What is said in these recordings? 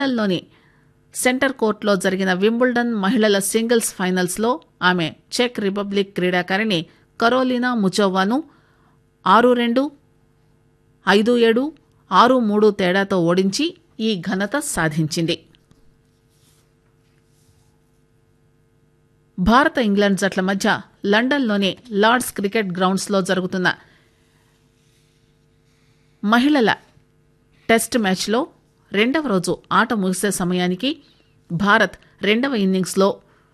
లండన్లోని సెంటర్ కోర్టులో జరిగిన వింబుల్డన్ మహిళల సింగిల్స్ ఫైనల్స్లో ఆమె చెక్ రిపబ్లిక్ క్రీడాకారిణి కరోలినా ముచోవాను ఆరు రెండు ఐదు ఏడు ఆరు మూడు తేడాతో ఓడించి ఈ ఘనత సాధించింది భారత ఇంగ్లాండ్ జట్ల మధ్య లండన్లోని లార్డ్స్ క్రికెట్ గ్రౌండ్స్లో జరుగుతున్న మహిళల టెస్ట్ మ్యాచ్లో రెండవ రోజు ఆట ముగిసే సమయానికి భారత్ రెండవ ఇన్నింగ్స్లో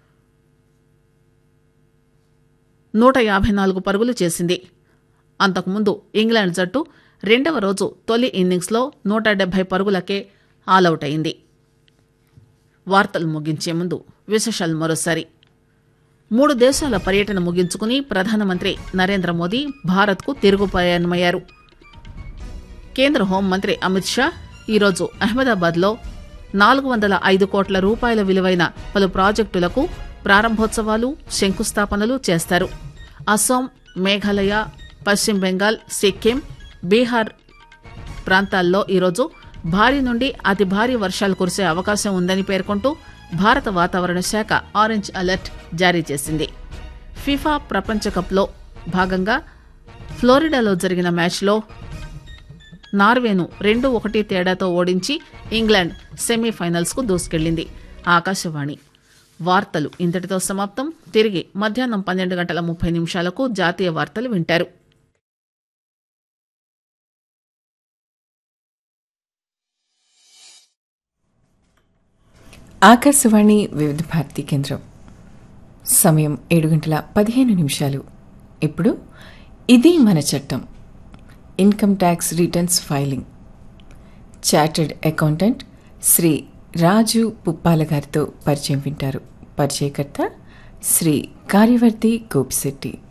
నూట యాభై నాలుగు పరుగులు చేసింది అంతకుముందు ఇంగ్లాండ్ జట్టు రెండవ రోజు తొలి ఇన్నింగ్స్లో నూట డెబ్బై పరుగులకే ఆలౌట్ అయింది వార్తలు ముగించే ముందు విశేషాలు మరోసారి మూడు దేశాల పర్యటన ముగించుకుని ప్రధానమంత్రి నరేంద్ర మోదీ భారత్కు తిరుగు ప్రయాణమయ్యారు కేంద్ర హోంమంత్రి అమిత్ షా ఈరోజు అహ్మదాబాద్లో నాలుగు వందల ఐదు కోట్ల రూపాయల విలువైన పలు ప్రాజెక్టులకు ప్రారంభోత్సవాలు శంకుస్థాపనలు చేస్తారు అస్సాం మేఘాలయ పశ్చిమ బెంగాల్ సిక్కిం బీహార్ ప్రాంతాల్లో ఈరోజు భారీ నుండి అతి భారీ వర్షాలు కురిసే అవకాశం ఉందని పేర్కొంటూ భారత వాతావరణ శాఖ ఆరెంజ్ అలర్ట్ జారీ చేసింది ఫిఫా ప్రపంచ కప్లో భాగంగా ఫ్లోరిడాలో జరిగిన మ్యాచ్లో నార్వేను రెండు ఒకటి తేడాతో ఓడించి ఇంగ్లాండ్ సెమీఫైనల్స్కు దూసుకెళ్లింది ఆకాశవాణి వార్తలు ఇంతటితో సమాప్తం తిరిగి మధ్యాహ్నం పన్నెండు గంటల ముప్పై నిమిషాలకు జాతీయ వార్తలు వింటారు ఆకాశవాణి వివిధ భారతి కేంద్రం సమయం ఏడు గంటల పదిహేను నిమిషాలు ఇప్పుడు ఇది మన చట్టం income tax returns filing chartered accountant Shri Raju Puppala గారితో పరిచయం వింటారు పరిచయకర్త శ్రీ కార్యవర్తి గోపిశెట్టి